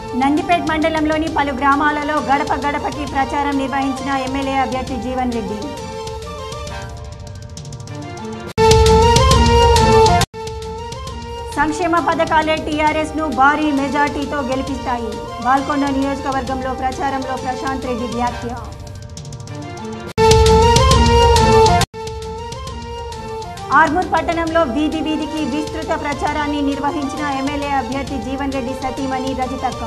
నందిపేట్ మండలంలోని పలు గ్రామాలలో గడప గడపకి ప్రచారం నిర్వహించిన ఎమ్మెల్యే అభ్యర్థి జీవన్ రెడ్డి సంక్షేమ పథకాలే టీఆర్ఎస్ ను భారీ మెజార్టీతో గెలిపిస్తాయి బాల్కొండ నియోజకవర్గంలో ప్రచారంలో ప్రశాంత్ రెడ్డి వ్యాఖ్య ఆర్మూర్ పట్టణంలో వీధి వీధికి విస్తృత ప్రచారాన్ని నిర్వహించిన ఎమ్మెల్యే అభ్యర్థి జీవన్ రెడ్డి సతీమణి రజితక్క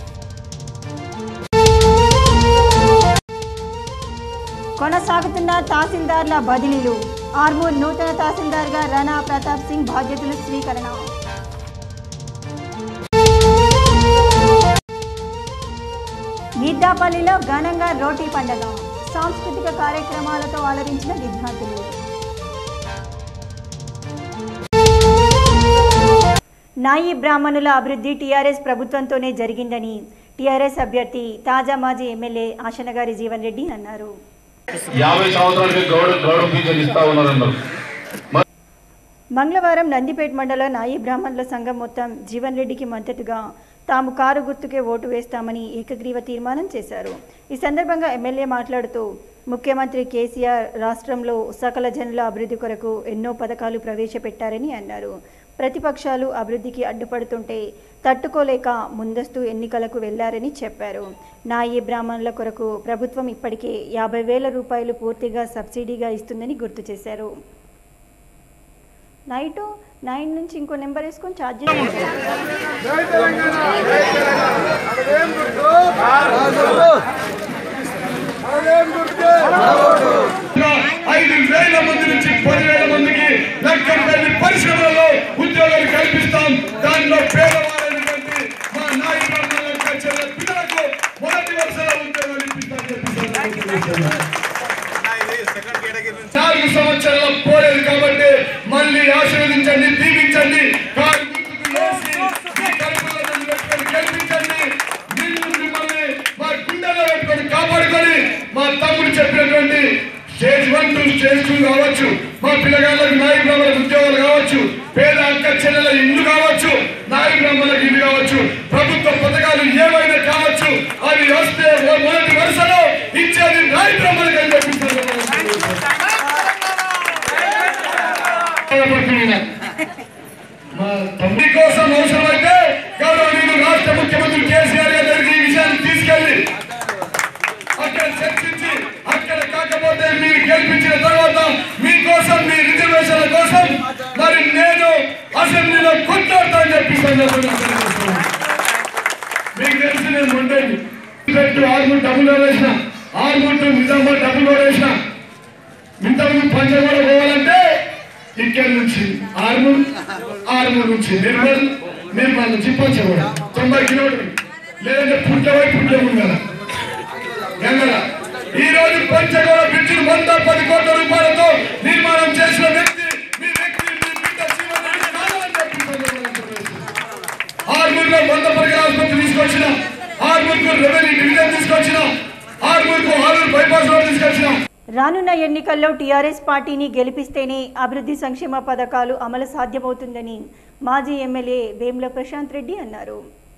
కొనసాగుతున్న తహసీల్దార్ల బదిలీలు ఆర్మూర్ నూతన తహసీల్దార్గా రాణా ప్రతాప్ సింగ్ బాధ్యతలు స్వీకరణ గీతాపల్లిలో ఘనంగా రోటీ పండగ సాంస్కృతిక కార్యక్రమాలతో అలరించిన విద్యార్థులు నాయి బ్రాహ్మణుల అభివృద్ధి టీఆర్ఎస్ ప్రభుత్వంతోనే జరిగిందని టీఆర్ఎస్ అభ్యర్థి తాజా మాజీ ఎమ్మెల్యే ఆశనగారి జీవన్ రెడ్డి అన్నారు యాభై సంవత్సరాలకి గౌడ గౌడ పింఛన్ ఇస్తా ఉన్నారన్నారు మంగళవారం నందిపేట మండల నాయి బ్రాహ్మణుల సంఘం మొత్తం జీవన్ రెడ్డికి మద్దతుగా తాము కారు గుర్తుకే ఓటు వేస్తామని ఏకగ్రీవ తీర్మానం చేశారు ఈ సందర్భంగా ఎమ్మెల్యే మాట్లాడుతూ ముఖ్యమంత్రి కేసీఆర్ రాష్ట్రంలో సకల జనుల అభివృద్ధి కొరకు ఎన్నో పథకాలు ప్రవేశపెట్టారని అన్నారు ప్రతిపక్షాలు అభివృద్ధికి అడ్డుపడుతుంటే తట్టుకోలేక ముందస్తు ఎన్నికలకు వెళ్లారని చెప్పారు నాయి బ్రాహ్మణుల కొరకు ప్రభుత్వం ఇప్పటికే యాభై వేల రూపాయలు పూర్తిగా సబ్సిడీగా ఇస్తుందని గుర్తు చేశారు నైట్ నైన్ నుంచి ఇంకో నెంబర్ వేసుకొని ఛార్జ్ ఐదు వేల మంది నుంచి పదివేల మందికి లెక్కపల్లి పరిశ్రమలలో ఉద్యోగాలు కల్పిస్తాం దానిలో పేదవారైనటువంటి మా నాయక బ్రాహ్మణులకు చెందిన పిల్లలకు మొదటి వరుసలో ఉద్యోగాలు ఇప్పిస్తామని చెప్పి నాలుగు సంవత్సరాల పోలేదు కాబట్టి మళ్ళీ ఆశీర్వదించండి దీవించండి కారు గుర్తుకు వేసి మీ కడుపులో నన్ను పెట్టుకొని గెలిపించండి నిన్ను మిమ్మల్ని మా గుండెలో పెట్టుకొని కాపాడుకొని మా తమ్ముడు చెప్పినటువంటి stage one to stage two కావచ్చు మా పిల్లగాళ్ళకి నాయ బ్రాహ్మణులకు ఉద్యోగాలు కావచ్చు పేద అక్క చెల్లెల ఇల్లు కావచ్చు నాయ బ్రాహ్మణులకు ఇల్లు కావచ్చు ప్రభుత్వ పథకాలు ఏమైనా కావచ్చు అవి వస్తే ఓ మొదటి వరుసలో ఇచ్చేది నాయ బ్రాహ్మణులకు అని చెప్పిస్తారు మా తమ్ముడి కోసం అవసరమైతే గౌరవనీయులు రాష్ట్ర ముఖ్యమంత్రి కేసీఆర్ గారి దగ్గరికి ఈ విషయాన్ని తీసుకెళ్లి అక్కడ చర్చించి అక్కడ కాకపోతే మీరు గెలిపించిన తర్వాత మీకోసం మీ రిజర్వేషన్ల కోసం మరి నేను అసెంబ్లీలో కొట్లాడతా అని చెప్పి సందర్భంగా తెలియజేస్తున్నాను. మీకు తెలిసి నేను ఉండేది పెట్టు ఆర్మూర్ డబ్బులు వేసిన ఆర్మూర్ టు నిజామాబాద్ డబ్బులు వేసిన ఇంతకుముందు పంచగూడ పోవాలంటే ఇక్కడ నుంచి ఆర్మూర్ ఆర్మూర్ నుంచి నిర్మల్ నిర్మల్ నుంచి పంచగూడ తొంభై కిలోమీటర్లు లేదంటే పుట్టవై పుట్టే ఉండాలి గంగల ఈ రోజు పంచగూడ బ్రిడ్జ్ వంద పది కోట్ల రూపాయలతో నిర్మాణం చేసిన వ్యక్తి మీ వ్యక్తి మీ బిడ్డ శివరెడ్డి కావాలని చెప్పి సందర్భంగా తెలియజేస్తున్నాను. ఆర్మూర్లో వంద పరికర ఆసుపత్రి తీసుకొచ్చిన ఆర్మూర్కు రెవెన్యూ డివిజన్ తీసుకొచ్చిన ఆర్మూర్కు ఆరూరు బైపాస్ రోడ్ తీసుకొచ్చిన రానున్న ఎన్నికల్లో టీఆర్ఎస్ పార్టీని గెలిపిస్తేనే అభివృద్ధి సంక్షేమ పథకాలు అమలు సాధ్యమవుతుందని మాజీ ఎమ్మెల్యే వేముల ప్రశాంత్ రెడ్డి అన్నారు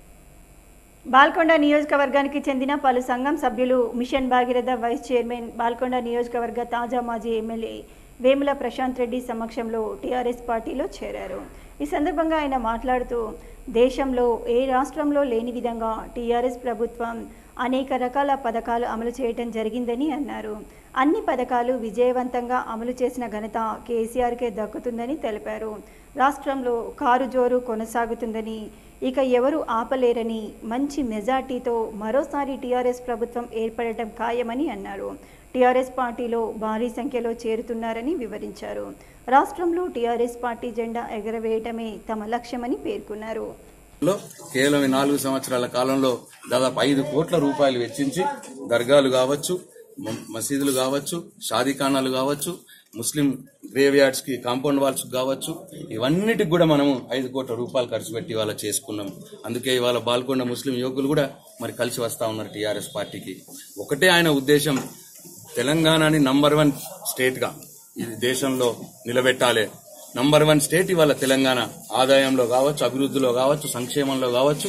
బాల్కొండ నియోజకవర్గానికి చెందిన పలు సంఘం సభ్యులు mission Bhagiratha vice chairman Balkonda నియోజకవర్గ తాజా మాజీ ఎమ్మెల్యే వేముల ప్రశాంత్ రెడ్డి సమక్షంలో టీఆర్ఎస్ పార్టీలో చేరారు ఈ సందర్భంగా ఆయన మాట్లాడుతూ దేశంలో ఏ రాష్ట్రంలో లేని విధంగా టీఆర్ఎస్ ప్రభుత్వం అనేక రకాల పథకాలు అమలు చేయటం జరిగిందని అన్నారు అన్ని పథకాలు విజయవంతంగా అమలు చేసిన ఘనత కేసీఆర్కే దక్కుతుందని తెలిపారు రాష్ట్రంలో కారు జోరు కొనసాగుతుందని ఇక ఎవరు ఆపలేరని మంచి మెజార్టీతో మరోసారి టీఆర్ఎస్ ప్రభుత్వం ఏర్పడటం ఖాయమని అన్నారు టీఆర్ఎస్ పార్టీలో భారీ సంఖ్యలో చేరుతున్నారని వివరించారు రాష్ట్రంలో టీఆర్ఎస్ పార్టీ జెండా ఎగరవేయటమే తమ లక్ష్యమని పేర్కొన్నారు లో కేవలం ఈ నాలుగు సంవత్సరాల కాలంలో దాదాపు ఐదు కోట్ల రూపాయలు వెచ్చించి దర్గాలు కావచ్చు మ- మసీదులు కావచ్చు షాదీఖానాలు కావచ్చు ముస్లిం గ్రేవ్ యార్డ్స్ కి కాంపౌండ్ వాల్స్ కావచ్చు ఇవన్నిటికి కూడా మనము ఐదు కోట్ల రూపాయలు ఖర్చు పెట్టి ఇవాళ చేసుకున్నాం అందుకే ఇవాళ బాల్కొండ ముస్లిం యువకులు కూడా మరి కలిసి వస్తా ఉన్నారు టీఆర్ఎస్ పార్టీకి ఒకటే ఆయన ఉద్దేశం తెలంగాణని నంబర్ వన్ స్టేట్ గా ఇది దేశంలో నిలబెట్టాలి నంబర్ వన్ స్టేట్ ఇవాళ తెలంగాణ ఆదాయంలో కావచ్చు అభివృద్ధిలో కావచ్చు సంక్షేమంలో కావచ్చు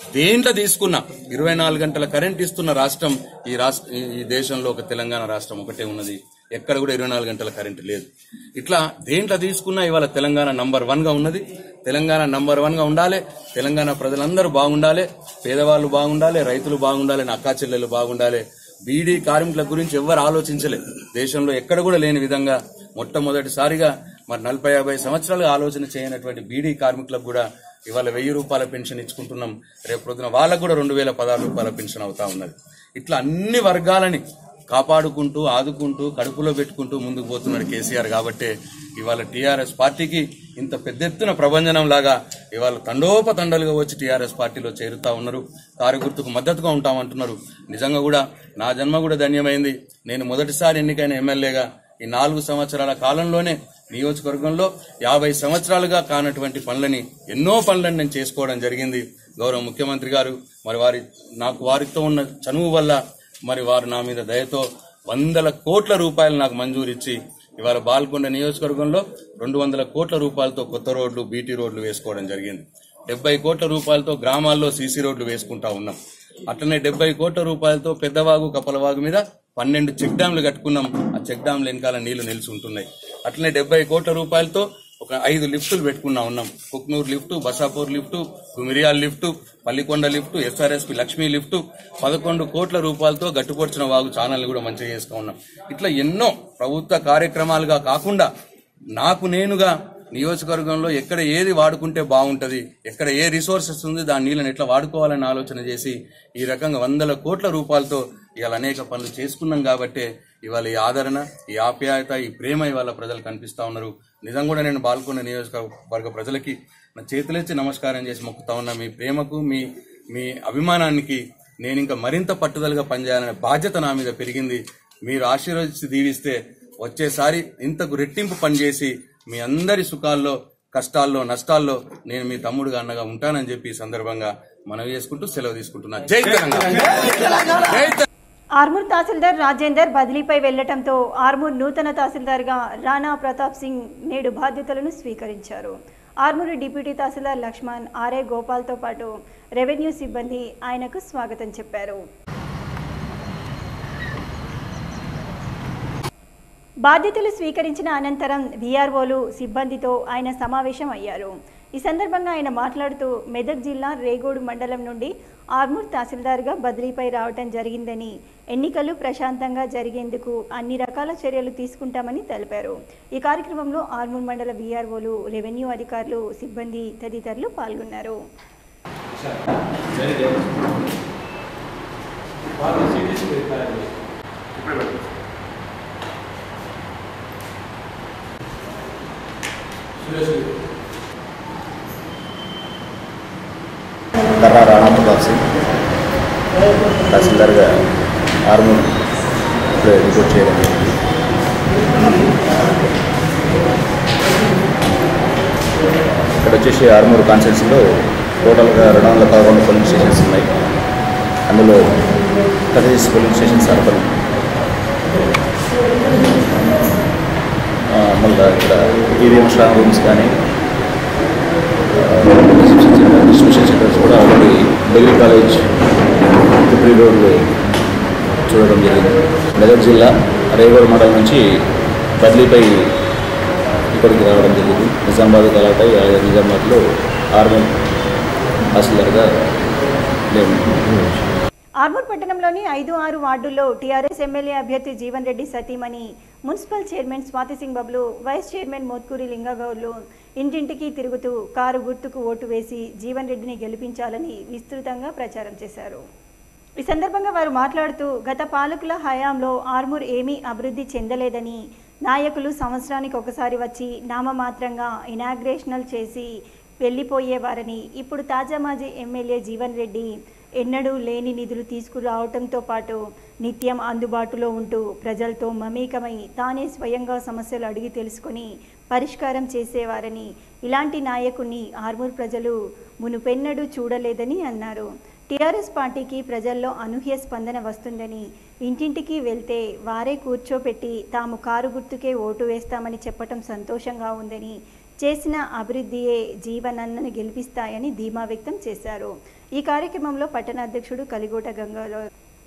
దేంట్లో తీసుకున్నా ఇరవై నాలుగు గంటల కరెంట్ ఇస్తున్న రాష్ట్రం ఈ రాష్ట్ర ఈ- ఈ దేశంలో ఒక తెలంగాణ రాష్ట్రం ఒకటే ఉన్నది ఎక్కడ కూడా ఇరవై నాలుగు గంటల కరెంట్ లేదు ఇట్లా దేంట్లో తీసుకున్నా ఇవాళ తెలంగాణ నంబర్ వన్ గా ఉన్నది తెలంగాణ నంబర్ వన్ గా ఉండాలి తెలంగాణ ప్రజలందరూ బాగుండాలి పేదవాళ్ళు బాగుండాలి రైతులు బాగుండాలి నా అక్కా చెల్లెలు బాగుండాలి బీడీ కార్మికుల గురించి ఎవ్వరు ఆలోచించలే దేశంలో ఎక్కడ కూడా లేని విధంగా మొట్టమొదటిసారిగా మరి నలభై యాభై సంవత్సరాలుగా ఆలోచన చేయనటువంటి బీడీ కార్మికులకు కూడా ఇవాళ వెయ్యి రూపాయల పెన్షన్ ఇచ్చుకుంటున్నాం రేపు పొద్దున వాళ్ళకు కూడా రెండు వేల పదహారు రూపాయల పెన్షన్ అవుతా ఉన్నది ఇట్లా అన్ని వర్గాలని కాపాడుకుంటూ ఆదుకుంటూ కడుపులో పెట్టుకుంటూ ముందుకు పోతున్నాడు కేసీఆర్ కాబట్టే ఇవాళ టీఆర్ఎస్ పార్టీకి ఇంత పెద్ద ఎత్తున ప్రభంజనం లాగా ఇవాళ తండోపతండలుగా వచ్చి టీఆర్ఎస్ పార్టీలో చేరుతా ఉన్నారు కారు గుర్తుకు మద్దతుగా ఉంటామంటున్నారు నిజంగా కూడా నా జన్మ కూడా ధన్యమైంది నేను మొదటిసారి ఎన్నికైన ఎమ్మెల్యేగా ఈ నాలుగు సంవత్సరాల కాలంలోనే నియోజకవర్గంలో యాభై సంవత్సరాలుగా కానటువంటి పనులని ఎన్నో పనులను నేను చేసుకోవడం జరిగింది గౌరవ ముఖ్యమంత్రి గారు మరి వారి నాకు వారితో ఉన్న చనువు వల్ల మరి వారు నా మీద దయతో వందల కోట్ల రూపాయలు నాకు మంజూరు ఇచ్చి ఇవాళ బాల్కొండ నియోజకవర్గంలో రెండు వందల కోట్ల రూపాయలతో కొత్త రోడ్లు బీటీ రోడ్లు వేసుకోవడం జరిగింది డెబ్బై కోట్ల రూపాయలతో గ్రామాల్లో సీసీ రోడ్లు వేసుకుంటా ఉన్నాం అట్లనే డెబ్బై కోట్ల రూపాయలతో పెద్దవాగు కప్పలవాగు మీద పన్నెండు చెక్ డ్యాంలు కట్టుకున్నాం ఆ చెక్ డ్యాంల వెనకాల నీళ్లు నిలిచి ఉంటున్నాయి అట్లనే డెబ్బై కోట్ల రూపాయలతో ఒక ఐదు లిఫ్టులు పెట్టుకున్నా ఉన్నాం Kuknoor lift Basapur lift Gumiriyal lift Pallikonda lift SRSP Lakshmi lift పదకొండు కోట్ల రూపాయలతో గట్టుపొడిచిన వాగు ఛానల్ కూడా మంచిగా చేసుకున్నాం ఉన్నాం ఇట్లా ఎన్నో ప్రభుత్వ కార్యక్రమాలుగా కాకుండా నాకు నేనుగా నియోజకవర్గంలో ఎక్కడ ఏది వాడుకుంటే బాగుంటది ఎక్కడ ఏ రిసోర్సెస్ ఉంది దాని నీళ్ళని ఎట్లా వాడుకోవాలని ఆలోచన చేసి ఈ రకంగా వందల కోట్ల రూపాయలతో ఇవాళ అనేక పనులు చేసుకున్నాం కాబట్టే ఇవాళ ఈ ఆదరణ ఈ ఆప్యాయత ఈ ప్రేమ ఇవాళ ప్రజలు కనిపిస్తా ఉన్నారు నిజం కూడా నేను బాల్కొండ నియోజకవర్గ ప్రజలకి నా చేతులెత్తి నమస్కారం చేసి మొక్కుతా ఉన్నా మీ ప్రేమకు మీ మీ అభిమానానికి నేను ఇంకా మరింత పట్టుదలగా పనిచేయాలనే బాధ్యత నా మీద పెరిగింది మీరు ఆశీర్వదించి దీవిస్తే వచ్చేసారి ఇంతకు రెట్టింపు పనిచేసి మీ అందరి సుఖాల్లో కష్టాల్లో నష్టాల్లో నేను మీ తమ్ముడుగా అన్నగా ఉంటానని చెప్పి ఈ సందర్భంగా మనవి చేసుకుంటూ సెలవు తీసుకుంటున్నా జై తెలంగాణ జై తెలంగాణ. ఆర్మూర్ తహసీల్దార్ రాజేందర్ బదిలీపై వెళ్లటంతో ఆర్మూర్ నూతన తహసీల్దార్గా రాణా ప్రతాప్ సింగ్ నేడు బాధ్యతలను స్వీకరించారు ఆర్మూరు డిప్యూటీ తహసీల్దార్ లక్ష్మణ్ ఆర్ఏ గోపాల్తో పాటు రెవెన్యూ సిబ్బంది ఆయనకు స్వాగతం చెప్పారు బాధ్యతలు స్వీకరించిన అనంతరం వీఆర్ఓలు సిబ్బందితో ఆయన సమావేశం అయ్యారు ఈ సందర్భంగా ఆయన మాట్లాడుతూ మెదక్ జిల్లా రేగోడు మండలం నుండి ఆర్మూర్ తహసీల్దార్గా బదిలీపై రావటం జరిగిందని ఎన్నికలు ప్రశాంతంగా జరిగేందుకు అన్ని రకాల చర్యలు తీసుకుంటామని తెలిపారు ఈ కార్యక్రమంలో ఆర్మూర్ మండల వీఆర్ఓలు రెవెన్యూ అధికారులు సిబ్బంది తదితరులు పాల్గొన్నారు కర్రా రాణా ప్రతాప్ సింగ్ తహసీల్దార్గా ఆర్మూర్ ఇప్పుడే రిపోర్ట్ చేయడం జరిగింది ఇక్కడ వచ్చేసి ఆర్మూర్ కాన్స్టిట్యూన్సీలో టోటల్గా రెండు వందల పదకొండు పోలింగ్ స్టేషన్స్ ఉన్నాయి అందులో పదిహేను పోలింగ్ స్టేషన్స్ అర్బన్ ఆ, మళ్ళీ ఇక్కడ ఈవీఎం స్ట్రాంగ్ రూమ్స్ కానీ డిస్ట్రిబ్యూషన్ సెంటర్స్ కూడా ఆల్రెడీ డిగ్రీ కాలేజ్ త్రిపురి రోడ్లు చూడడం జరిగింది మెదక్ జిల్లా రేగోడ్ మండలం నుంచి బదిలీపై ఇక్కడికి రావడం జరిగింది నిజామాబాద్ గలాటై అలాగే నిజామాబాద్లో ఆర్మీ తహసీల్దార్గా నేను ఆర్మూర్ పట్టణంలోని ఐదు ఆరు వార్డుల్లో టీఆర్ఎస్ ఎమ్మెల్యే అభ్యర్థి జీవన్ రెడ్డి సతీమణి municipal chairman Swathi Singh Bablu vice chairman Mothkuri లింగగౌడ్లు ఇంటింటికి తిరుగుతూ కారు గుర్తుకు ఓటు వేసి జీవన్ రెడ్డిని గెలిపించాలని విస్తృతంగా ప్రచారం చేశారు ఈ సందర్భంగా వారు మాట్లాడుతూ గత పాలకుల హయాంలో ఆర్మూర్ ఏమీ అభివృద్ధి చెందలేదని నాయకులు సంవత్సరానికి ఒకసారి వచ్చి నామమాత్రంగా ఇనాగ్రేషనల్ చేసి వెళ్ళిపోయేవారని ఇప్పుడు తాజా మాజీ ఎమ్మెల్యే జీవన్ రెడ్డి ఎన్నడూ లేని నిధులు తీసుకురావటంతో పాటు నిత్యం అందుబాటులో ఉంటూ ప్రజలతో మమేకమై తానే స్వయంగా సమస్యలు అడిగి తెలుసుకొని పరిష్కారం చేసేవారని ఇలాంటి నాయకుణ్ణి ఆర్మూర్ ప్రజలు మునుపెన్నడూ చూడలేదని అన్నారు టీఆర్ఎస్ పార్టీకి ప్రజల్లో అనూహ్య స్పందన వస్తుందని ఇంటింటికి వెళ్తే వారే కూర్చోపెట్టి తాము కారు గుర్తుకే ఓటు వేస్తామని చెప్పటం సంతోషంగా ఉందని చేసిన అభివృద్ధియే జీవనన్నను గెలిపిస్తాయని ధీమా వ్యక్తం చేశారు ఈ కార్యక్రమంలో పట్టణ అధ్యక్షుడు కలిగోట గంగాధర్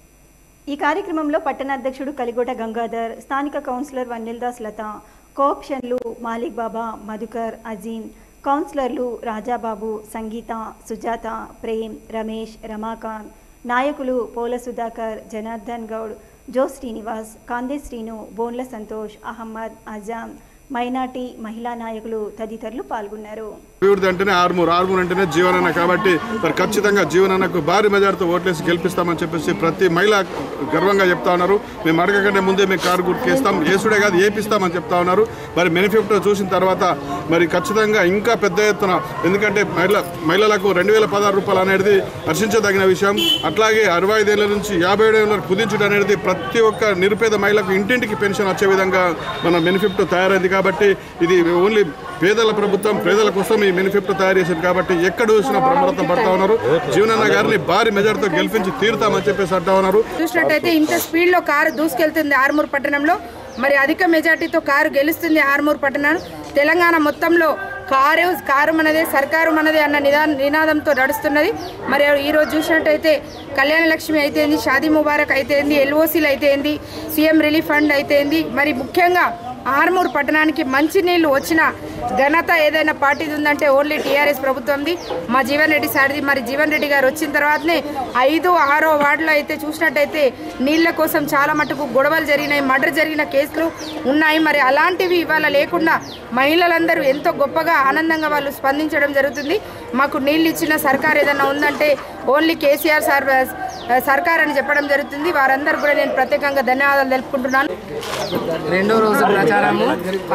ఈ కార్యక్రమంలో పట్టణ అధ్యక్షుడు కలిగోట గంగాధర్ స్థానిక కౌన్సిలర్ వన్నెల్దాస్ లత కోఆప్షన్లు మాలిక్ బాబా మధుకర్ అజీం కౌన్సిలర్లు రాజాబాబు సంగీత సుజాత ప్రేమ్ రమేష్ రమాకాంత్ నాయకులు పోల సుధాకర్ జనార్దన్ గౌడ్ జో శ్రీనివాస్ కాందే శ్రీను బోన్ల సంతోష్ అహమ్మద్ అజాం మైనార్టీ మహిళా నాయకులు తదితరులు పాల్గొన్నారు అభివృద్ధి అంటేనే ఆర్మూర్ ఆర్మూర్ అంటేనే జీవనన్న కాబట్టి మరి ఖచ్చితంగా జీవనన్నకు భారీ మెజార్టీతో ఓట్లేసి గెలిపిస్తామని చెప్పేసి ప్రతి మహిళ గర్వంగా చెప్తా ఉన్నారు మేము అడగకంటే ముందే మేము కారు గుర్తుకేస్తాం ఏసుడే కాదు ఏపిస్తామని చెప్తా ఉన్నారు మరి మేనిఫెస్టో చూసిన తర్వాత మరి ఖచ్చితంగా ఇంకా పెద్ద ఎత్తున ఎందుకంటే మహిళ మహిళలకు రెండు వేల పదహారు రూపాయలు అనేది హర్షించదగిన విషయం అట్లాగే అరవై ఐదేళ్ల నుంచి యాభై ఏడు ఏళ్ళ కుదించడం అనేది ప్రతి ఒక్క నిరుపేద మహిళకు ఇంటింటికి పెన్షన్ వచ్చే విధంగా మన మేనిఫెస్టో తయారైంది కాబట్టి ఇది ఓన్లీ పేదల ప్రభుత్వం పేదల కోసం ఈ మేనిఫెస్టో తయారు చేసింది కాబట్టి ఎక్కడ చూసినా బ్రహ్మరథం పడతా ఉన్నారు జీవనన్న గారిని భారీ మెజార్టీతో గెలిపించి తీరుతామని చెప్పేసి అంటా ఉన్నారు చూసినట్టయితే ఇంత స్పీడ్ లో కారు దూసుకెళ్తుంది ఆర్మూర్ పట్టణంలో మరి అధిక మెజార్టీతో కారు గెలుస్తుంది ఆర్మూర్ పట్టణం తెలంగాణ మొత్తంలో కారు కారు మనదే సర్కారు మనదే అన్న నిదా నినాదంతో నడుస్తున్నది మరి ఈ రోజు చూసినట్టయితే కళ్యాణ లక్ష్మి అయితేంది షాదీ ముబారక్ అయితేంది ఎల్ఓసీలు అయితేంది సీఎం రిలీఫ్ ఫండ్ అయితేంది మరి ముఖ్యంగా ఆర్మూర్ పట్టణానికి మంచినీళ్ళు వచ్చిన ఘనత ఏదైనా పార్టీది ఉందంటే ఓన్లీ టీఆర్ఎస్ ప్రభుత్వంది మా జీవన్ రెడ్డి సార్ది మరి జీవన్ రెడ్డి గారు వచ్చిన తర్వాతనే ఐదు ఆరో వార్డులో అయితే చూసినట్టయితే నీళ్ల కోసం చాలా మటుకు గొడవలు జరిగినాయి మర్డర్ జరిగిన కేసులు ఉన్నాయి మరి అలాంటివి ఇవాళ లేకుండా మహిళలందరూ ఎంతో గొప్పగా ఆనందంగా వాళ్ళు స్పందించడం జరుగుతుంది మాకు నీళ్ళు ఇచ్చిన సర్కార్ ఏదైనా ఉందంటే ఓన్లీ కేసీఆర్ సార్ సర్కార్ అని చెప్పడం జరుగుతుంది వారందరూ కూడా నేను ప్రత్యేకంగా ధన్యవాదాలు తెలుపుకుంటున్నాను రెండో రోజు ప్రచారము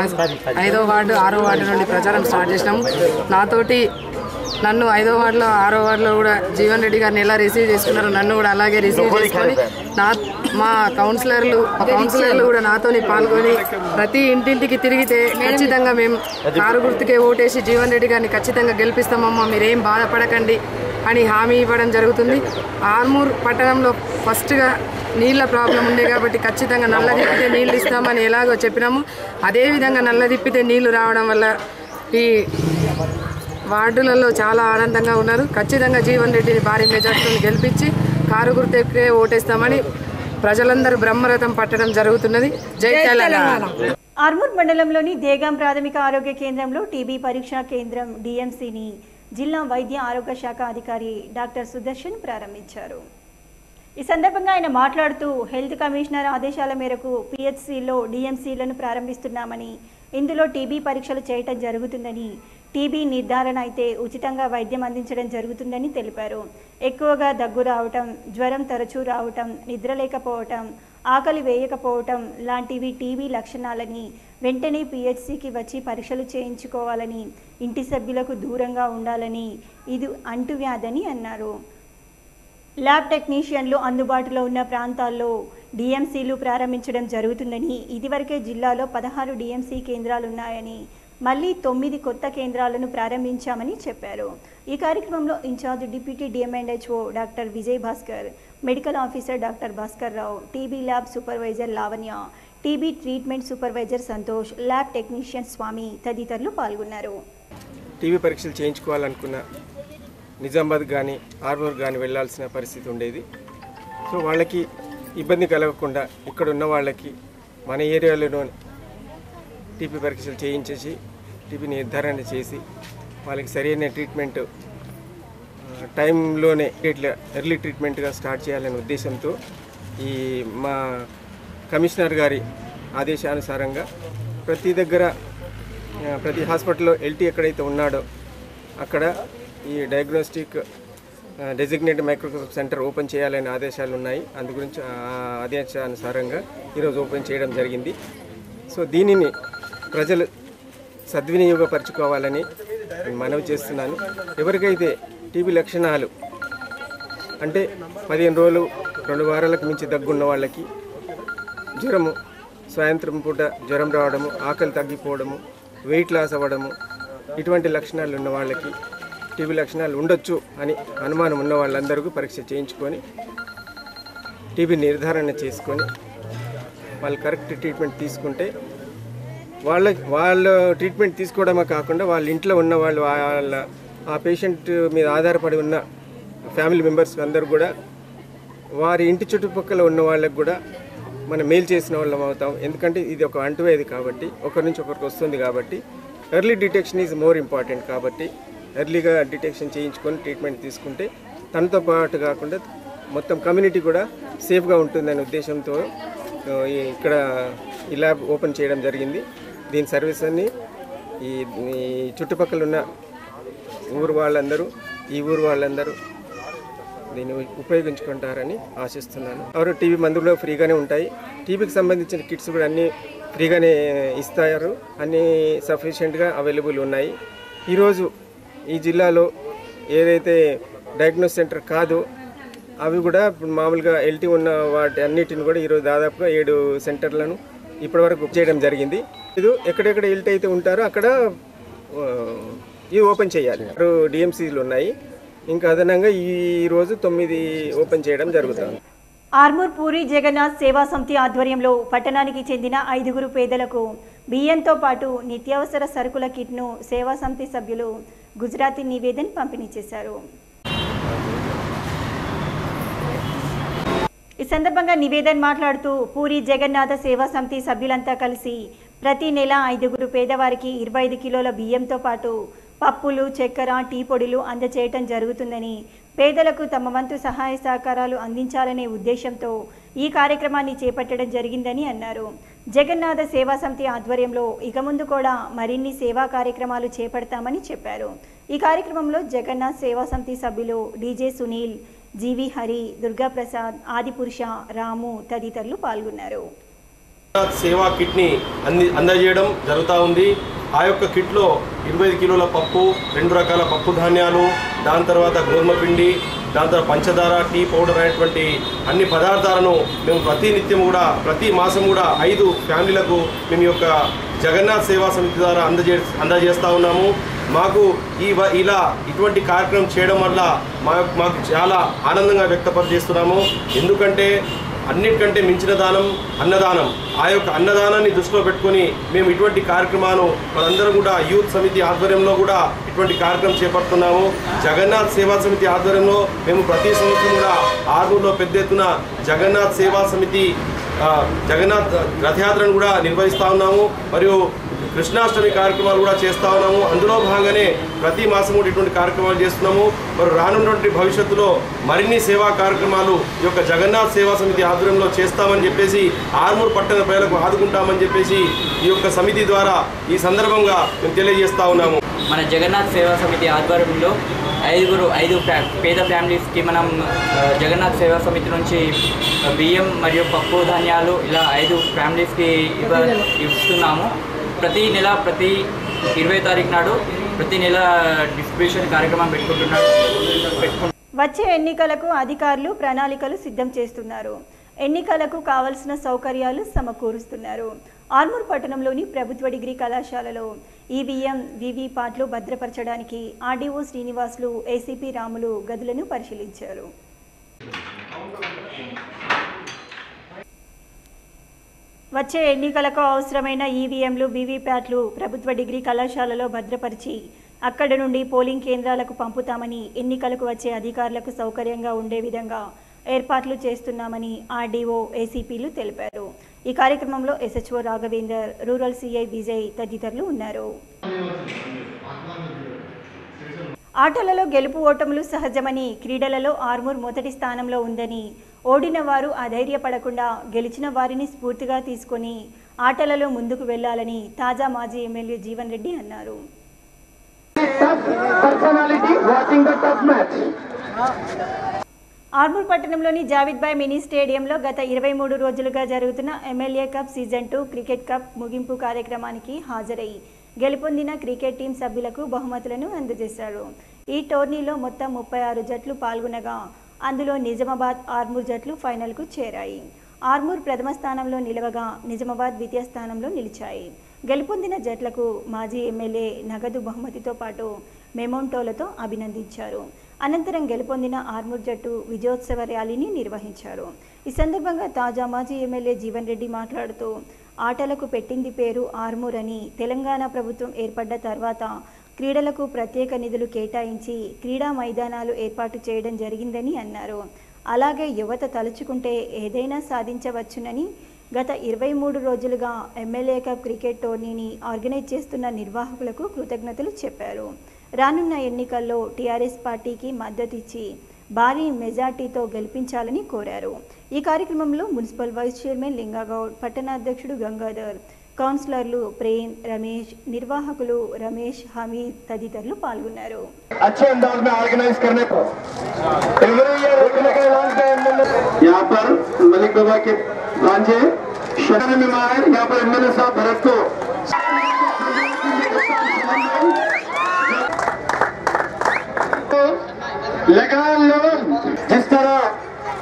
ఐదో వార్డు ఆరో వార్డు నుండి ప్రచారం స్టార్ట్ చేసినాము నాతోటి నన్ను ఐదో వార్డులో ఆరో వార్డులో కూడా జీవన్ రెడ్డి గారిని ఎలా రిసీవ్ చేసుకున్నారో నన్ను కూడా అలాగే రిసీవ్ చేసుకొని నా మా కౌన్సిలర్లు మా కౌన్సిలర్లు కూడా నాతోని పాల్గొని ప్రతి ఇంటింటికి తిరిగితే ఖచ్చితంగా మేము కారు గుర్తుకే ఓటేసి జీవన్ రెడ్డి గారిని ఖచ్చితంగా గెలిపిస్తామమ్మా మీరేం బాధపడకండి అని హామీ ఇవ్వడం జరుగుతుంది ఆర్మూర్ పట్టణంలో ఫస్ట్గా నీళ్ళ ప్రాబ్లం ఉండే కాబట్టి ఖచ్చితంగా నల్ల తిప్పితే నీళ్ళు ఇస్తామని ఎలాగో చెప్పినాము అదేవిధంగా నల్ల తిప్పితే నీళ్లు రావడం వల్ల ఈ వార్డులలో చాలా ఆనందంగా ఉన్నారు ఖచ్చితంగా జీవన్ రెడ్డిని భారీ మెజార్టీని గెలిపించి కారు గుర్తుకే ఓటేస్తామని ప్రజలందరూ బ్రహ్మరథం పట్టడం జరుగుతున్నది జై తెలంగాణ ఆర్మూర్ మండలంలోని దేగాం ప్రాథమిక ఆరోగ్య కేంద్రంలో టీబీ పరీక్షా కేంద్రం డిఎంసీని జిల్లా వైద్య ఆరోగ్య శాఖ అధికారి డాక్టర్ సుదర్శన్ ప్రారంభించారు ఈ సందర్భంగా ఆయన మాట్లాడుతూ హెల్త్ కమిషనర్ ఆదేశాల మేరకు పిహెచ్సిలో డిఎంసీలను ప్రారంభిస్తున్నామని ఇందులో టీబీ పరీక్షలు చేయటం జరుగుతుందని టీబీ నిర్ధారణ అయితే ఉచితంగా వైద్యం అందించడం జరుగుతుందని తెలిపారు ఎక్కువగా దగ్గు రావటం జ్వరం తరచూ రావటం నిద్రలేకపోవటం ఆకలి వేయకపోవటం లాంటివి టీబీ లక్షణాలని వెంటనే పిహెచ్సికి వచ్చి పరీక్షలు చేయించుకోవాలని ఇంటి సభ్యులకు దూరంగా ఉండాలని ఇది అంటువ్యాధని అన్నారు ల్యాబ్ టెక్నీషియన్లు అందుబాటులో ఉన్న ప్రాంతాల్లో డిఎంసీలు ప్రారంభించడం జరుగుతుందని ఇదివరకే జిల్లాలో పదహారు డిఎంసీ కేంద్రాలున్నాయని మళ్ళీ తొమ్మిది కొత్త కేంద్రాలను ప్రారంభించామని చెప్పారు ఈ కార్యక్రమంలో incharge deputy DMHO doctor Vijay Bhaskar medical officer doctor Bhaskar Rao TB lab supervisor Lavanya TB treatment supervisor Santhosh lab technician Swamy తదితరులు పాల్గొన్నారు టీవీ పరీక్షలు చేయించుకోవాలనుకున్న నిజామాబాద్ కానీ ఆర్మూర్ కానీ వెళ్ళాల్సిన పరిస్థితి ఉండేది సో వాళ్ళకి ఇబ్బంది కలగకుండా ఇక్కడ ఉన్న వాళ్ళకి మన ఏరియాలోనే టీపీ పరీక్షలు చేయించేసి టీపీ నిర్ధారణ చేసి వాళ్ళకి సరైన ట్రీట్మెంట్ ఆ, టైంలోనే ఇట్లా ఎర్లీ ట్రీట్మెంట్గా స్టార్ట్ చేయాలనే ఉద్దేశంతో ఈ మా కమిషనర్ గారి ఆదేశానుసారంగా ప్రతి దగ్గర ఆ, ప్రతి హాస్పిటల్లో ఎల్టీ ఎక్కడైతే ఉన్నాడో అక్కడ ఈ diagnostic designated microscope centre open చేయాలనే ఆదేశాలు ఉన్నాయి అందు గురించి ఆ ఆదేశానుసారంగా ఈరోజు ఓపెన్ చేయడం జరిగింది సో దీనిని ప్రజలు సద్వినియోగపరచుకోవాలని నేను మనవి చేస్తున్నాను ఎవరికైతే టీబీ లక్షణాలు అంటే పదిహేను రోజులు రెండు వారాలకు మించి దగ్గున్న వాళ్ళకి జ్వరము సాయంత్రం పూట జ్వరం రావడము ఆకలి తగ్గిపోవడము వెయిట్ లాస్ అవ్వడము ఇటువంటి లక్షణాలు ఉన్న వాళ్ళకి టీబీ లక్షణాలు ఉండొచ్చు అని అనుమానం ఉన్న వాళ్ళందరికీ పరీక్ష చేయించుకొని టీబీ నిర్ధారణ చేసుకొని వాళ్ళు కరెక్ట్ ట్రీట్మెంట్ తీసుకుంటే వాళ్ళ వాళ్ళ ట్రీట్మెంట్ తీసుకోవడమే కాకుండా వాళ్ళ ఇంట్లో ఉన్న వాళ్ళు వాళ్ళ ఆ పేషెంట్ మీద ఆధారపడి ఉన్న ఫ్యామిలీ మెంబర్స్ అందరూ కూడా వారి ఇంటి చుట్టుపక్కల ఉన్న వాళ్ళకు కూడా మనం మేలు చేసిన వాళ్ళం అవుతాం ఎందుకంటే ఇది ఒక అంటువ్యాధి కాబట్టి ఒకరి నుంచి ఒకరికి వస్తుంది కాబట్టి early detection is more important కాబట్టి ఎర్లీగా డిటెక్షన్ చేయించుకొని ట్రీట్మెంట్ తీసుకుంటే తనతో పాటు కాకుండా మొత్తం కమ్యూనిటీ కూడా సేఫ్గా ఉంటుందనే ఉద్దేశంతో ఆ, ఈ- ఇక్కడ ఈ ల్యాబ్ ఓపెన్ చేయడం జరిగింది దీని సర్వీస్ అన్ని ఈ ఈ చుట్టుపక్కల ఉన్న ఊరు వాళ్ళందరూ ఈ ఊరు వాళ్ళందరూ దీన్ని ఉపయోగించుకుంటారని ఆశిస్తున్నాను ఎవరు టీబీ మందులు ఫ్రీగానే ఉంటాయి టీబీకి సంబంధించిన కిట్స్ కూడా అన్నీ ఫ్రీగానే ఇస్తారు అన్నీ సఫిషియెంట్గా అవైలబుల్ ఉన్నాయి ఈరోజు ఈ జిల్లాలో ఏదైతే డయాగ్నోస్ సెంటర్ కాదో అవి కూడా ఇప్పుడు మామూలుగా ఎల్టీ ఉన్న వాటి అన్నిటిని కూడా ఈరోజు దాదాపుగా ఏడు సెంటర్లను ఇప్పటివరకు బుక్ చేయడం జరిగింది ఇది ఎక్కడెక్కడ ఎల్టీ అయితే ఉంటారో అక్కడ ఆ, ఇవి ఓపెన్ చేయాలి డిఎంసీలు ఉన్నాయి ఇంకా అదనంగా ఈ రోజు తొమ్మిది ఓపెన్ చేయడం జరుగుతుంది ఆర్మూర్ పూరి జగన్నాథ్ సేవా సమితి ఆధ్వర్యంలో పట్టణానికి చెందిన ఐదుగురు పేదలకు బియ్యంతో పాటు నిత్యావసర సరుకుల కిట్ను సేవా సమితి సభ్యులు గుజరాతీ నివేదన్ పంపిణీ చేశారు ఈ సందర్భంగా నివేదన్ మాట్లాడుతూ పూరి జగన్నాథ సేవా సమితి సభ్యులంతా కలిసి ప్రతి నెల ఐదుగురు పేదవారికి ఇరవై ఐదు కిలోల బియ్యంతో పాటు పప్పులు చక్కెర టీ పొడులు అందజేయటం జరుగుతుందని పేదలకు తమ వంతు సహాయ సహకారాలు అందించాలనే ఉద్దేశంతో ఈ కార్యక్రమాన్ని చేపట్టడం జరిగిందని అన్నారు జగన్నాథ సేవా సమితి ఆధ్వర్యంలో ఇక ముందు కూడా మరిన్ని సేవా కార్యక్రమాలు చేపడతామని చెప్పారు ఈ కార్యక్రమంలో జగన్నాథ్ సేవా సమితి సభ్యులు డీజే సునీల్ జీవి హరి దుర్గాప్రసాద్ ఆదిపురుష రాము తదితరులు పాల్గొన్నారు సేవా కిట్ని అంది అందజేయడం జరుగుతూ ఉంది ఆ యొక్క కిట్లో ఇరవై ఐదు కిలోల పప్పు రెండు రకాల పప్పు ధాన్యాలు దాని తర్వాత గోధుమ పిండి దాని తర్వాత పంచదార టీ పౌడర్ అనేటువంటి అన్ని పదార్థాలను మేము ప్రతి నిత్యం కూడా ప్రతి మాసం కూడా ఐదు ఫ్యామిలీలకు మేము ఈ యొక్క జగన్నాథ్ సేవా సమితి ద్వారా అందజే అందజేస్తూ ఉన్నాము మాకు ఈ వ- ఇలా ఇటువంటి కార్యక్రమం చేయడం వల్ల మా మాకు చాలా ఆనందంగా వ్యక్తపరిచేస్తున్నాము ఎందుకంటే అన్నిటికంటే మించిన దానం అన్నదానం ఆ యొక్క అన్నదానాన్ని దృష్టిలో పెట్టుకొని మేము ఇటువంటి కార్యక్రమాలు మనందరం కూడా యూత్ సమితి ఆధ్వర్యంలో కూడా ఇటువంటి కార్యక్రమం చేపడుతున్నాము జగన్నాథ్ సేవా సమితి ఆధ్వర్యంలో మేము ప్రతి సంవత్సరం కూడా ఆర్మూర్లో పెద్ద ఎత్తున జగన్నాథ్ సేవా సమితి ఆ, జగన్నాథ్ రథయాత్రను కూడా నిర్వహిస్తూ ఉన్నాము మరియు కృష్ణాష్టమి కార్యక్రమాలు కూడా చేస్తూ ఉన్నాము అందులో భాగంగానే ప్రతి మాసం కూడా ఇటువంటి కార్యక్రమాలు చేస్తున్నాము మరి రానున్నటువంటి భవిష్యత్తులో మరిన్ని సేవా కార్యక్రమాలు ఈ యొక్క జగన్నాథ్ సేవా సమితి ఆధ్వర్యంలో చేస్తామని చెప్పేసి ఆర్మూర్ పట్టణ ప్రజలకు ఆదుకుంటామని చెప్పేసి ఈ యొక్క సమితి ద్వారా ఈ సందర్భంగా మేము తెలియజేస్తా ఉన్నాము మన జగన్నాథ్ సేవా సమితి ఆధ్వర్యంలో ఐదుగురు ఐదు ఫ్యా పేద ఫ్యామిలీస్కి మనం ఆ, జగన్నాథ్ సేవా సమితి నుంచి బియ్యం మరియు పప్పు ధాన్యాలు ఇలా ఐదు ఫ్యామిలీస్కి ఇవ్వ ఇస్తున్నాము ప్రతి నెల ప్రతి ఇరవై తారీఖు నాడు ప్రతి నెల డిస్ట్రిబ్యూషన్ కార్యక్రమం పెట్టుకుంటున్నాడు పెట్టుకుంటున్నాం వచ్చే ఎన్నికలకు అధికారులు ప్రణాళికలు సిద్ధం చేస్తున్నారు ఎన్నికలకు కావలసిన సౌకర్యాలు సమకూరుస్తున్నారు ఆర్మూర్ పట్టణంలోని ప్రభుత్వ డిగ్రీ కళాశాలలో ఈవీఎం వీవీపాట్లు భద్రపరచడానికి ఆర్డీఓ శ్రీనివాసులు ఏసీపీ రాములు గదులను పరిశీలించారు వచ్చే ఎన్నికలకు అవసరమైన ఈవీఎంలు వీవీప్యాట్లు ప్రభుత్వ డిగ్రీ కళాశాలలో భద్రపరిచి అక్కడి నుండి పోలింగ్ కేంద్రాలకు పంపుతామని ఎన్నికలకు వచ్చే అధికారులకు సౌకర్యంగా ఉండే విధంగా ఏర్పాట్లు చేస్తున్నామని ఆర్డీఓ ఏసీపీలు తెలిపారు ఈ కార్యక్రమంలో SHO Raghavender rural CI Vijay తదితరులు ఉన్నారు ఆటలలో గెలుపు ఓటములు సహజమని క్రీడలలో ఆర్మూర్ మొదటి స్థానంలో ఉందని ఓడిన వారు అధైర్యపడకుండా గెలిచిన వారిని స్ఫూర్తిగా తీసుకొని ఆటలలో ముందుకు వెళ్లాలని తాజా మాజీ ఎమ్మెల్యే జీవన్ రెడ్డి అన్నారు ఆర్మూర్ పట్టణంలోని జావిద్ బాయ్ మినీ స్టేడియంలో గత ఇరవై మూడు రోజులుగా జరుగుతున్న MLA cup season two cricket cup ముగింపు కార్యక్రమానికి హాజరై గెలుపొందిన క్రికెట్ టీం సభ్యులకు బహుమతులను అందజేశారు ఈ టోర్నీలో మొత్తం ముప్పై ఆరు జట్లు పాల్గొనగా అందులో నిజామాబాద్ ఆర్మూర్ జట్లు ఫైనల్కు చేరాయి ఆర్మూర్ ప్రథమ స్థానంలో నిలవగా నిజామాబాద్ ద్వితీయ స్థానంలో నిలిచాయి గెలుపొందిన జట్లకు మాజీ ఎమ్మెల్యే నగదు బహుమతితో పాటు మెమోంటోలతో అభినందించారు అనంతరం గెలుపొందిన ఆర్మూర్ జట్టు విజయోత్సవ ర్యాలీని నిర్వహించారు ఈ సందర్భంగా తాజా మాజీ ఎమ్మెల్యే జీవన్ రెడ్డి మాట్లాడుతూ ఆటలకు పెట్టింది పేరు ఆర్మూర్ అని తెలంగాణ ప్రభుత్వం ఏర్పడ్డ తర్వాత క్రీడలకు ప్రత్యేక నిధులు కేటాయించి క్రీడా మైదానాలు ఏర్పాటు చేయడం జరిగిందని అన్నారు అలాగే యువత తలుచుకుంటే ఏదైనా సాధించవచ్చునని గత ఇరవై మూడు రోజులుగా ఎమ్మెల్యే కప్ క్రికెట్ టోర్నీని ఆర్గనైజ్ చేస్తున్న నిర్వాహకులకు కృతజ్ఞతలు చెప్పారు రానున్న ఎన్నికల్లో టీఆర్ఎస్ పార్టీకి మద్దతిచ్చి భారీ మెజార్టీతో గెలిపించాలని కోరారు ఈ కార్యక్రమంలో మున్సిపల్ వైస్ చైర్మన్ లింగాగౌడ్ పట్టణాధ్యక్షుడు గంగాధర్ కౌన్సిలర్లు ప్రేమ్ రమేష్ నిర్వాహకులు రమేష్ హమీద్ తదితరులు పాల్గొన్నారు अच्छे अंदाज में ऑर्गेनाइज करने को एवरी ईयर रखने का ऐलान किया एमएलए यहाँ पर मलिक बाबा के भांजे शहर में आए यहाँ पर एमएलए साहब भरत को लगान लगन जिस तरह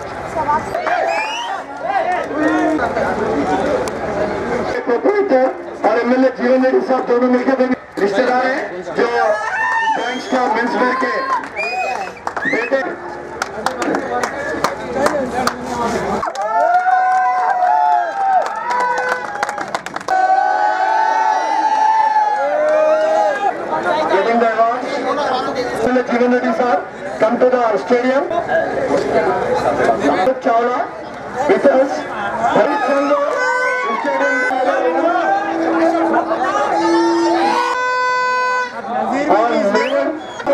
प्रोपराइटर और एमएलए जीवन रेड्डी साहब दोनों मिलकर देंगे रिश्तेदार हैं जो बैंक्स का मेंसवेयर के बेटे Getting the awards. एमएलए जीवन रेड्डी साहब come to the stadium. Amit Chawla with us. Harit Chandra, stadium. और मेरन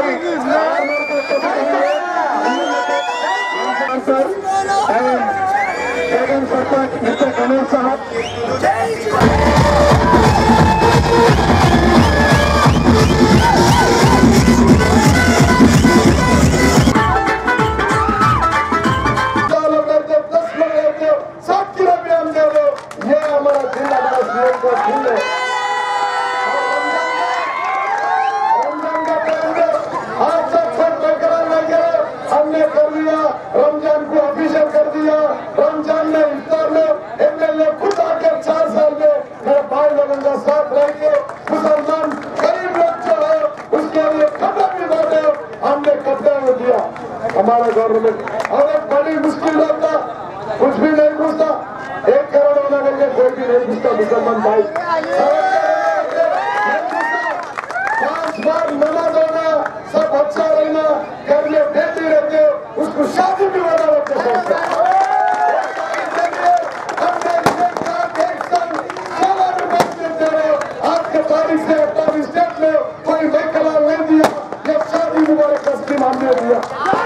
सर एवं जगन सरपंच मिस्टर कमल साहब सालों करते दस लोग रहते हो सात किलो भी हम दे दो ये हमारा दिल हमारा जीवन का दिल है रमजान का टाइम है आज सब सब बरकरार लगे हमने कर दिया रमजान को ऑफिशियल कर दिया रमजान में इफ्तार में एमएलए खुद आकर चार साल में मेरे भाई लोगों का साथ रहेंगे मुसलमान गरीब लोग जो है उसके लिए कपड़ा भी बांटे हमने कपड़ा भी दिया हमारा गवर्नमेंट और एक बड़ी मुश्किल रहता कुछ भी नहीं पूछता एक करोड़ होना करके कोई भी नहीं पूछता मुसलमान भाई पांच बार नमाज होना सब अच्छा रहना घर में बेटी रहते उसको शादी भी होना बच्चे सोचते हमने एक साथ एक संग सोलह रुपए देते रहो आज के तारीख से अपना स्टेट में कोई वहीकल नहीं दिया ये शादी मुबारक का स्कीम हमने दिया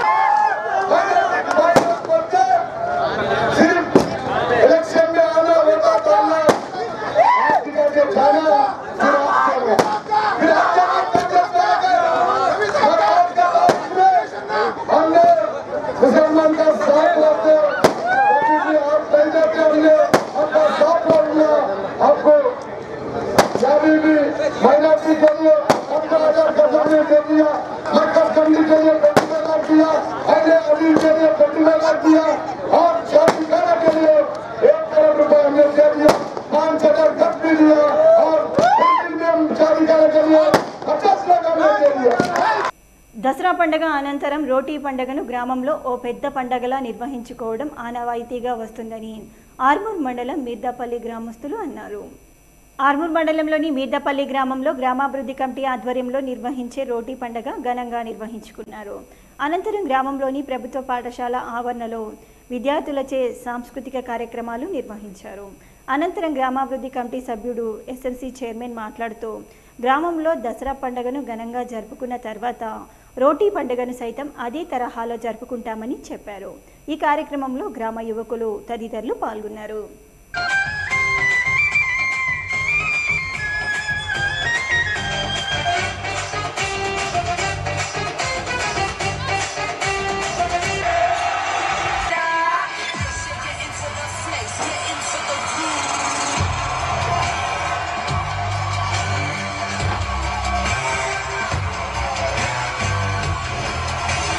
सिर्फ इलेक्शन में आना वोटा डालना हाथ करके जाना फिर आप चले फिर आप चले कांग्रेस में आ गए और आज का लास्ट में हमने मुसलमान का साथ लाते कभी भी आप नहीं जाते हमने आपका साथ लड़ना आपको जारी भी माइनॉरिटी के लिए पंद्रह हजार का जमीन दे दिया मक्कस कंडी के लिए पच्चीस लाख दिया अजय अली के लिए पच्चीस लाख दिया और शादी खाना के लिए एक करोड़ रुपए हमने दे दिया पाँच हजार खत भी दिया और एक दिन में हम शादी खाने के लिए पचास लाख हमने दे दिया దసరా పండగ అనంతరం రోటీ పండగను గ్రామంలో ఓ పెద్ద పండగలా నిర్వహించుకోవడం ఆనవాయితీగా వస్తుందని ఆర్మూర్ మండలం మీర్దాపల్లి గ్రామస్తులు అన్నారు ఆర్మూర్ మండలంలోని మీర్దాపల్లి గ్రామంలో గ్రామాభివృద్ధి కమిటీ ఆధ్వర్యంలో నిర్వహించే రోటీ పండగ ఘనంగా నిర్వహించుకున్నారు అనంతరం గ్రామంలోని ప్రభుత్వ పాఠశాల ఆవరణలో విద్యార్థులచే సాంస్కృతిక కార్యక్రమాలు నిర్వహించారు అనంతరం గ్రామాభివృద్ధి కమిటీ సభ్యుడు ఎస్ఎంసీ చైర్మన్ మాట్లాడుతూ గ్రామంలో దసరా పండుగను ఘనంగా జరుపుకున్న తర్వాత రోటీ పండుగను సైతం అదే తరహాలో జరుపుకుంటామని చెప్పారు ఈ కార్యక్రమంలో గ్రామ యువకులు తదితరులు పాల్గొన్నారు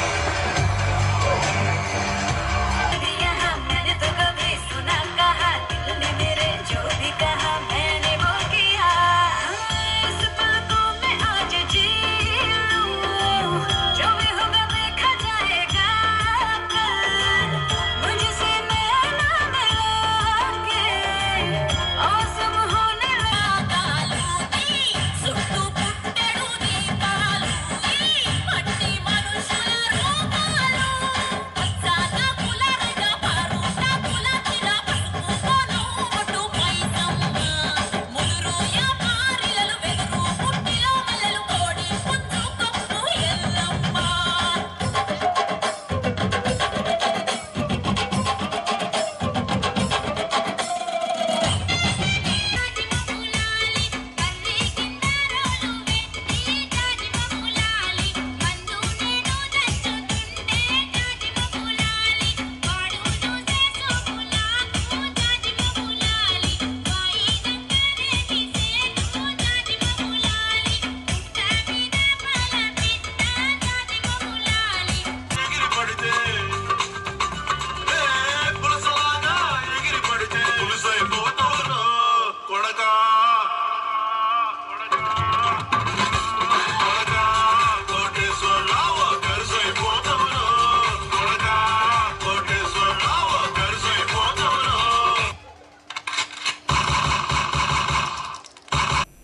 मैंने तो कभी सुना कहा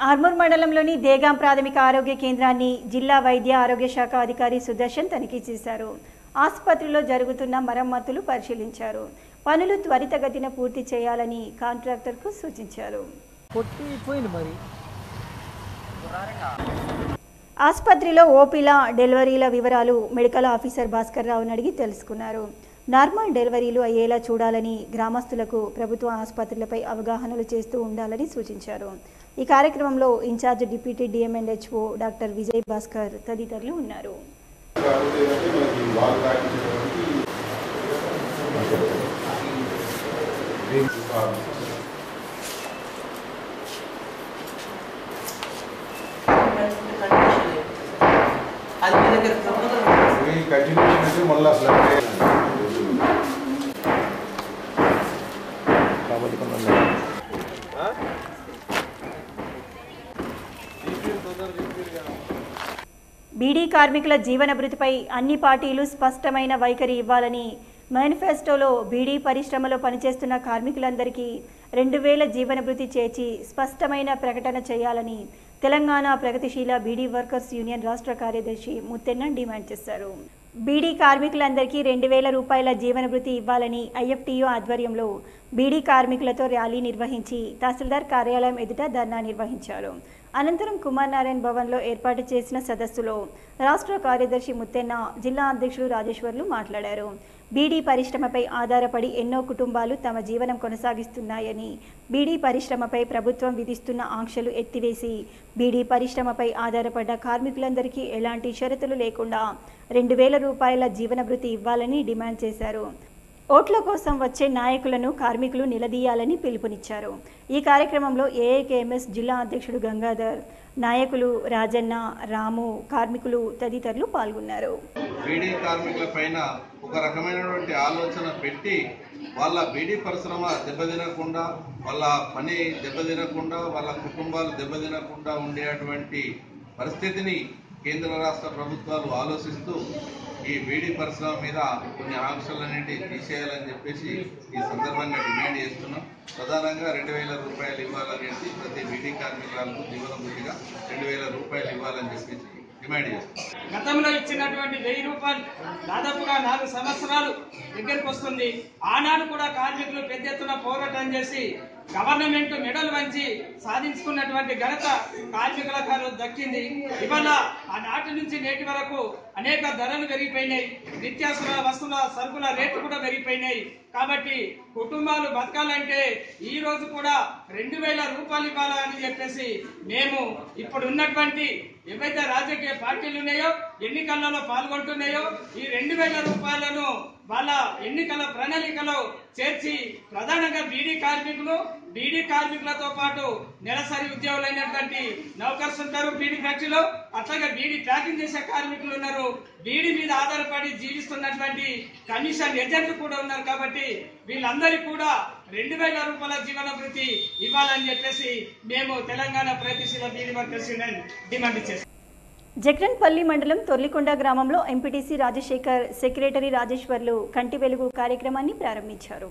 ఆర్మూర్ మండలంలోని దేగాం ప్రాథమిక ఆరోగ్య కేంద్రాన్ని జిల్లా వైద్య ఆరోగ్య శాఖ అధికారి సుదర్శన్ తనిఖీ చేశారు ఆసుపత్రిలో జరుగుతున్న మరమ్మతులు పరిశీలించారు పనులు త్వరితగతిన పూర్తి చేయాలని కాంట్రాక్టర్కు సూచించారు ఆసుపత్రిలో ఓపీల డెలివరీల వివరాలు మెడికల్ ఆఫీసర్ భాస్కర్ రావుని అడిగి తెలుసుకున్నారు నార్మల్ డెలివరీలు అయ్యేలా చూడాలని గ్రామస్తులకు ప్రభుత్వ ఆసుపత్రులపై అవగాహనలు చేస్తూ ఉండాలని సూచించారు ఈ కార్యక్రమంలో incharge deputy DMHO doctor Vijay Bhaskar తదితరులు ఉన్నారు కంటిన్యూషన్ అంటే మళ్ళీ అసలు బీడీ కార్మికుల జీవన భృతిపై అన్ని పార్టీలు స్పష్టమైన వైఖరి ఇవ్వాలని మేనిఫెస్టోలో బీడీ పరిశ్రమలో పనిచేస్తున్న కార్మికులందరికీ రెండు వేల జీవన భృతి చేర్చి స్పష్టమైన ప్రకటన చేయాలని తెలంగాణ ప్రగతిశీల బీడీ వర్కర్స్ యూనియన్ రాష్ట్ర కార్యదర్శి ముత్తెన్న డిమాండ్ చేశారు బీడీ కార్మికులందరికీ రెండు వేల రూపాయల జీవన భృతి ఇవ్వాలని ఐఎఫ్టీయూ ఆధ్వర్యంలో బీడీ కార్మికులతో ర్యాలీ నిర్వహించి తహసీల్దార్ కార్యాలయం ఎదుట ధర్నా నిర్వహించారు అనంతరం కుమార్ నారాయణ్ భవన్లో ఏర్పాటు చేసిన సదస్సులో రాష్ట్ర కార్యదర్శి ముత్తెన్న జిల్లా అధ్యక్షులు రాజేశ్వర్లు మాట్లాడారు బీడీ పరిశ్రమపై ఆధారపడి ఎన్నో కుటుంబాలు తమ జీవనం కొనసాగిస్తున్నాయని బీడీ పరిశ్రమపై ప్రభుత్వం విధిస్తున్న ఆంక్షలు ఎత్తివేసి బీడీ పరిశ్రమపై ఆధారపడ్డ కార్మికులందరికీ ఎలాంటి షరతులు లేకుండా రెండు వేల రూపాయల జీవన భృతి ఇవ్వాలని డిమాండ్ చేశారు ఓట్ల కోసం వచ్చే నాయకులను కార్మికులు నిలదీయాలని పిలుపునిచ్చారు ఈ కార్యక్రమంలో ఏఐకేఎంఎస్ జిల్లా అధ్యక్షుడు గంగాధర్ నాయకులు రాజన్న రాము కార్మికులు తదితరులు పాల్గొన్నారు బీడీ కార్మికుల పైన ఒక రకమైనటువంటి ఆలోచన పెట్టి వాళ్ళ బీడీ పరిశ్రమ దెబ్బతినకుండా వాళ్ళ పని దెబ్బతినకుండా వాళ్ళ కుటుంబాలు దెబ్బతినకుండా ఉండేటువంటి పరిస్థితిని కేంద్ర రాష్ట్ర ప్రభుత్వాలు ఆలోచిస్తూ ఈ బీడీ పరిశ్రమ మీద కొన్ని ఆంక్షలన్నిటి తీసేయాలని చెప్పేసి ఈ సందర్భంగా డిమాండ్ చేస్తున్నాం ప్రధానంగా రెండు వేల రూపాయలు ఇవ్వాలనేసి ప్రతి బీడీ కార్మికులకు జీవనభృతిగా రెండు వేల రూపాయలు ఇవ్వాలని చెప్పేసి డిమాండ్ చేస్తున్నాం గతంలో ఇచ్చినటువంటి వెయ్యి రూపాయలు దాదాపుగా నాలుగు సంవత్సరాలు దగ్గరికి వస్తుంది ఆనాడు కూడా కార్మికులు పెద్ద ఎత్తున పోరాటం చేసి గవర్నమెంట్ మెడల్ వంచి సాధించుకున్నటువంటి ఘనత కార్మికులకు ఆ రోజు దక్కింది ఇవాళ ఆనాటి నుంచి నేటి వరకు అనేక ధరలు పెరిగిపోయినాయి నిత్యావసర వస్తువుల సరుకుల రేట్లు కూడా పెరిగిపోయినాయి కాబట్టి కుటుంబాలు బతకాలంటే ఈ రోజు కూడా రెండు వేల రూపాయలు ఇవ్వాలని చెప్పేసి మేము ఇప్పుడు ఉన్నటువంటి ఏవైతే రాజకీయ పార్టీలు ఉన్నాయో ఎన్నికలలో పాల్గొంటున్నాయో ఈ రెండు వేల రూపాయలను వాళ్ళ ఎన్నికల ప్రణాళికలో చేర్చి ప్రధానంగా బీడీ కార్మికులు బీడీ కార్మికులతో పాటు నెలసరి ఉద్యోగులైనటువంటి నౌకర్స్ ఉంటారు బీడీ ఫ్యాక్టరీలో అట్లాగే బీడీ ప్యాకింగ్ చేసే కార్మికులు ఉన్నారు బీడీ మీద ఆధారపడి జీవిస్తున్నటువంటి కమిషన్ ఏజెంట్లు కూడా ఉన్నారు కాబట్టి వీళ్ళందరికీ కూడా రెండు వేల రూపాయల జీవన భృతి ఇవ్వాలని చెప్పేసి మేము తెలంగాణ ప్రగతిశీల బీడీ వర్కర్స్ యూనియన్ డిమాండ్ చేస్తాం జగ్రన్పల్లి మండలం తొర్లికొండ గ్రామంలో ఎంపీటీసీ రాజశేఖర్ సెక్రటరీ రాజేశ్వర్లు కంటి వెలుగు కార్యక్రమాన్ని ప్రారంభించారు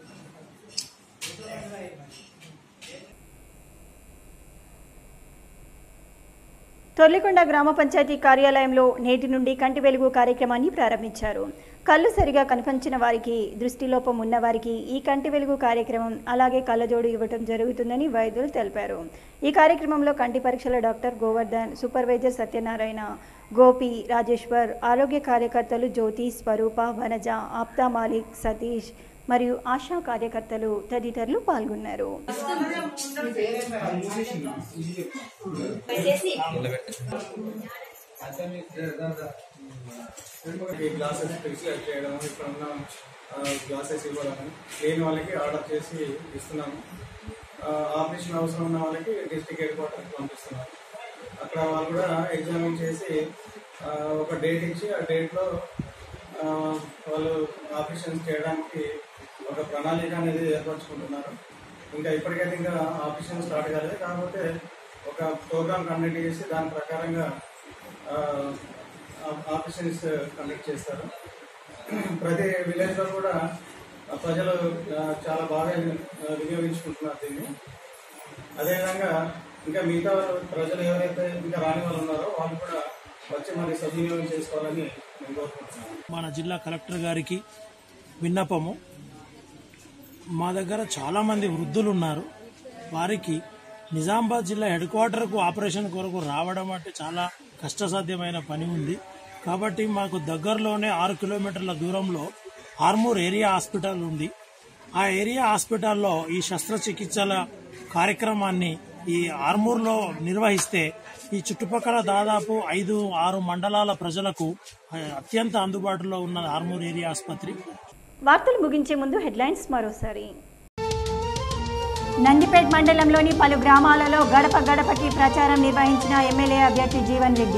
తొర్లికొండ గ్రామ పంచాయతీ కార్యాలయంలో నేటి నుండి కంటి వెలుగు కార్యక్రమాన్ని ప్రారంభించారు కళ్ళు సరిగా కనిపించిన వారికి దృష్టిలోపం ఉన్న వారికి ఈ కంటి వెలుగు కార్యక్రమం అలాగే కళ్ళజోడు ఇవ్వటం జరుగుతుందని వైద్యులు తెలిపారు ఈ కార్యక్రమంలో కంటి పరీక్షల డాక్టర్ గోవర్ధన్ సూపర్వైజర్ సత్యనారాయణ గోపి రాజేశ్వర్ ఆరోగ్య కార్యకర్తలు జ్యోతి స్వరూప వనజ ఆప్తా మాలిక్ సతీష్ మరియు ఆశా కార్యకర్తలు తదితరులు పాల్గొన్నారు గ్లాసెస్ ప్రిస్క్రైబ్ చేయడం ఇక్కడ ఉన్న గ్లాసెస్ ఇవ్వడం లేని వాళ్ళకి ఆర్డర్ చేసి ఇస్తున్నాము ఆ, ఆపరేషన్ అవసరం ఉన్న వాళ్ళకి డిస్ట్రిక్ట్ హెడ్ క్వార్టర్కి పంపిస్తున్నాము అక్కడ వాళ్ళు కూడా ఎగ్జామిన్ చేసి ఆ, ఒక డేట్ ఇచ్చి ఆ డేట్లో వాళ్ళు ఆపరేషన్ చేయడానికి ఒక ప్రణాళిక అనేది ఏర్పరచుకుంటున్నారు ఇంకా ఇప్పటికైతే ఇంకా ఆపరేషన్ స్టార్ట్ కాలేదు కాకపోతే ఒక ప్రోగ్రామ్ కండక్ట్ చేసి దాని ప్రకారంగా ఆపరేషన్స్ కండక్ట్ చేస్తారు ప్రతి విలేజ్ లో కూడా ఆ, ప్రజలు ఆ, చాలా బాగా ఆ, వినియోగించుకుంటున్నారు దీన్ని అదేవిధంగా ఇంకా మిగతా ప్రజలు ఎవరైతే ఇంకా రాని వాళ్ళు ఉన్నారో వాళ్ళు కూడా వచ్చి మరి సద్వినియోగం చేసుకోవాలని నేను కోరుకుంటున్నాను మన జిల్లా కలెక్టర్ గారికి విన్నపము మా దగ్గర చాలామంది వృద్ధులు ఉన్నారు వారికి నిజామాబాద్ జిల్లా హెడ్ క్వార్టర్కు ఆపరేషన్ కొరకు రావడం అంటే చాలా కష్టసాధ్యమైన పని ఉంది కాబట్టి మాకు దగ్గరలోనే ఆరు కిలోమీటర్ల దూరంలో ఆర్మూర్ ఏరియా హాస్పిటల్ ఉంది ఆ ఏరియా హాస్పిటల్లో ఈ శస్త్రచికిత్సల కార్యక్రమాన్ని ఈ ఆర్మూర్లో నిర్వహిస్తే ఈ చుట్టుపక్కల దాదాపు ఐదు ఆరు మండలాల ప్రజలకు ఆ, అత్యంత అందుబాటులో ఉన్న ఆర్మూర్ ఏరియా ఆసుపత్రి వార్తలు ముగించే ముందు హెడ్లైన్స్ మరోసారి నందిపేట్ మండలంలోని పలు గ్రామాలలో గడప గడపకి ప్రచారం నిర్వహించిన ఎమ్మెల్యే అభ్యర్థి జీవన్ రెడ్డి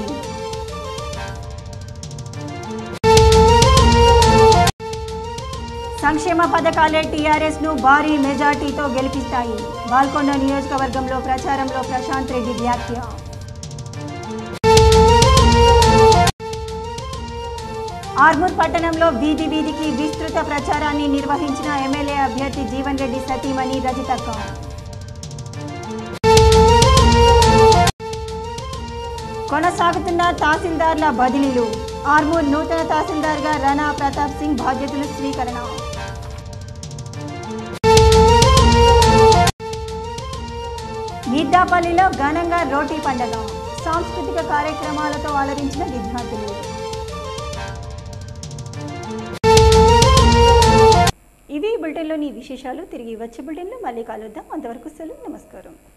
సంక్షేమ పథకాలే టీఆర్ఎస్ ను భారీ మెజార్టీతో గెలిపిస్తాయి బాల్కొండ నియోజకవర్గంలో ప్రచారంలో ప్రశాంత్ రెడ్డి వ్యాఖ్య ఆర్మూర్ పట్టణంలో వీధి వీధికి విస్తృత ప్రచారాన్ని నిర్వహించిన ఎమ్మెల్యే అభ్యర్థి జీవన్ రెడ్డి సతీమణి రజితక్క కొనసాగుతున్న తహసీల్దార్ల బదిలీలు ఆర్మూర్ నూతన తహసీల్దార్గా రాణా ప్రతాప్ సింగ్ బాధ్యతలు స్వీకరణ గిద్దాపల్లిలో ఘనంగా రోటీ పండగ సాంస్కృతిక కార్యక్రమాలతో అలరించిన విద్యార్థులు ఇవి ఈ బులెటిన్లోని విశేషాలు తిరిగి వచ్చే బులెటిన్లో మళ్ళీ కలుద్దాం అంతవరకు సెలవు నమస్కారం